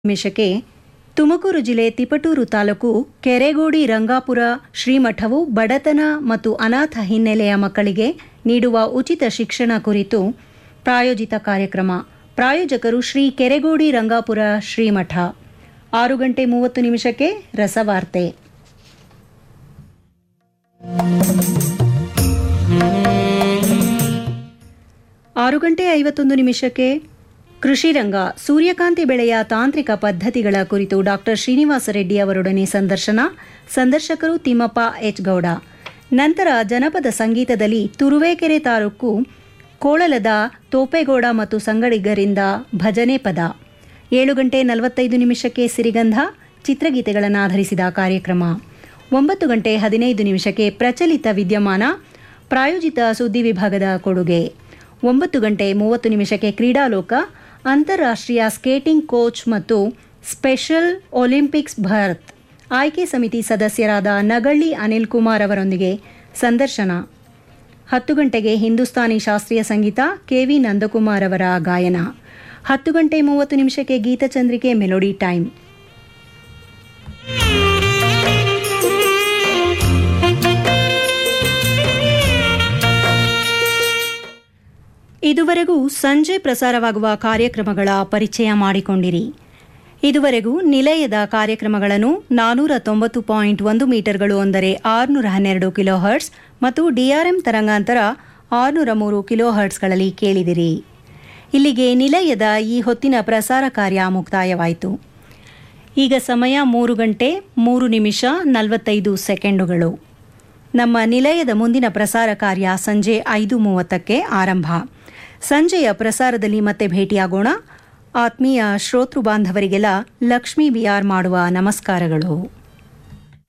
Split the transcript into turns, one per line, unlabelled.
ನಿಮಿಷಕ್ಕೆ ತುಮಕೂರು ಜಿಲ್ಲೆ ತಿಪಟೂರು ತಾಲೂಕು ಕೆರೆಗೋಡಿ ರಂಗಾಪುರ ಶ್ರೀಮಠವು ಬಡತನ ಮತ್ತು ಅನಾಥ ಹಿನ್ನೆಲೆಯ ಮಕ್ಕಳಿಗೆ ನೀಡುವ ಉಚಿತ ಶಿಕ್ಷಣ ಕುರಿತು ಪ್ರಾಯೋಜಿತ ಕಾರ್ಯಕ್ರಮ ಪ್ರಾಯೋಜಕರು ಶ್ರೀ ಕೆರೆಗೋಡಿ ರಂಗಾಪುರ ಶ್ರೀಮಠ ಆರು ಗಂಟೆ ಮೂವತ್ತು ನಿಮಿಷಕ್ಕೆ ರಸವಾರ್ತೆ ಆರು ಗಂಟೆ ಐವತ್ತೊಂದು ನಿಮಿಷಕ್ಕೆ ಕೃಷಿ ರಂಗ ಸೂರ್ಯಕಾಂತಿ ಬೆಳೆಯ ತಾಂತ್ರಿಕ ಪದ್ಧತಿಗಳ ಕುರಿತು ಡಾಕ್ಟರ್ ಶ್ರೀನಿವಾಸ ರೆಡ್ಡಿ ಅವರೊಡನೆ ಸಂದರ್ಶನ ಸಂದರ್ಶಕರು ತಿಮ್ಮಪ್ಪ ಎಚ್ ಗೌಡ ನಂತರ ಜನಪದ ಸಂಗೀತದಲ್ಲಿ ತುರುವೇಕೆರೆ ತಾಲೂಕು ಕೋಳಲದ ತೋಪೇಗೌಡ ಮತ್ತು ಸಂಗಡಿಗರಿಂದ ಭಜನೆ ಪದ ಏಳು ಗಂಟೆ ನಲವತ್ತೈದು ನಿಮಿಷಕ್ಕೆ ಸಿರಿಗಂಧ ಚಿತ್ರಗೀತೆಗಳನ್ನು ಆಧರಿಸಿದ ಕಾರ್ಯಕ್ರಮ ಒಂಬತ್ತು ಗಂಟೆ ಹದಿನೈದು ನಿಮಿಷಕ್ಕೆ ಪ್ರಚಲಿತ ವಿದ್ಯಮಾನ ಪ್ರಾಯೋಜಿತ ಸುದ್ದಿ ವಿಭಾಗದ ಕೊಡುಗೆ ಒಂಬತ್ತು ಗಂಟೆ ಮೂವತ್ತು ನಿಮಿಷಕ್ಕೆ ಕ್ರೀಡಾಲೋಕ ಅಂತಾರಾಷ್ಟ್ರೀಯ ಸ್ಕೇಟಿಂಗ್ ಕೋಚ್ ಮತ್ತು ಸ್ಪೆಷಲ್ ಒಲಿಂಪಿಕ್ಸ್ ಭಾರತ್ ಆಯ್ಕೆ ಸಮಿತಿ ಸದಸ್ಯರಾದ ನಗಳ್ಳಿ ಅನಿಲ್ ಕುಮಾರ್ ಅವರೊಂದಿಗೆ ಸಂದರ್ಶನ ಹತ್ತು ಗಂಟೆಗೆ ಹಿಂದೂಸ್ತಾನಿ ಶಾಸ್ತ್ರೀಯ ಸಂಗೀತ ಕೆವಿ ನಂದಕುಮಾರ್ ಅವರ ಗಾಯನ ಹತ್ತು ಗಂಟೆ ಮೂವತ್ತು ನಿಮಿಷಕ್ಕೆ ಗೀತಚಂದ್ರಿಕೆ ಮೆಲೋಡಿ ಟೈಮ್ ಇದುವರೆಗೂ ಸಂಜೆ ಪ್ರಸಾರವಾಗುವ ಕಾರ್ಯಕ್ರಮಗಳ ಪರಿಚಯ ಮಾಡಿಕೊಂಡಿರಿ ಇದುವರೆಗೂ ನಿಲಯದ ಕಾರ್ಯಕ್ರಮಗಳನ್ನು ನಾನೂರ ತೊಂಬತ್ತು ಪಾಯಿಂಟ್ ಒಂದು ಮೀಟರ್ಗಳು ಅಂದರೆ ಆರುನೂರ ಹನ್ನೆರಡು ಕಿಲೋ ಹರ್ಟ್ಸ್ ಮತ್ತು ಡಿಆರ್ಎಂ ತರಂಗಾಂತರ ಆರುನೂರ ಮೂರು ಕಿಲೋ ಹರ್ಟ್ಸ್ಗಳಲ್ಲಿ ಕೇಳಿದಿರಿ ಇಲ್ಲಿಗೆ ನಿಲಯದ ಈ ಹೊತ್ತಿನ ಪ್ರಸಾರ ಕಾರ್ಯ ಮುಕ್ತಾಯವಾಯಿತು ಈಗ ಸಮಯ ಮೂರು ಗಂಟೆ ಮೂರು ನಿಮಿಷ ನಲವತ್ತೈದು ಸೆಕೆಂಡುಗಳು ನಮ್ಮ ನಿಲಯದ ಮುಂದಿನ ಪ್ರಸಾರ ಕಾರ್ಯ ಸಂಜೆ ಐದು ಮೂವತ್ತಕ್ಕೆ ಆರಂಭ ಸಂಜೆಯ ಪ್ರಸಾರದಲ್ಲಿ ಮತ್ತೆ ಭೇಟಿಯಾಗೋಣ ಆತ್ಮೀಯ ಶ್ರೋತೃ ಬಾಂಧವರಿಗೆಲ್ಲ ಲಕ್ಷ್ಮೀ ಬಿಆರ್ ಮಾಡುವ ನಮಸ್ಕಾರಗಳು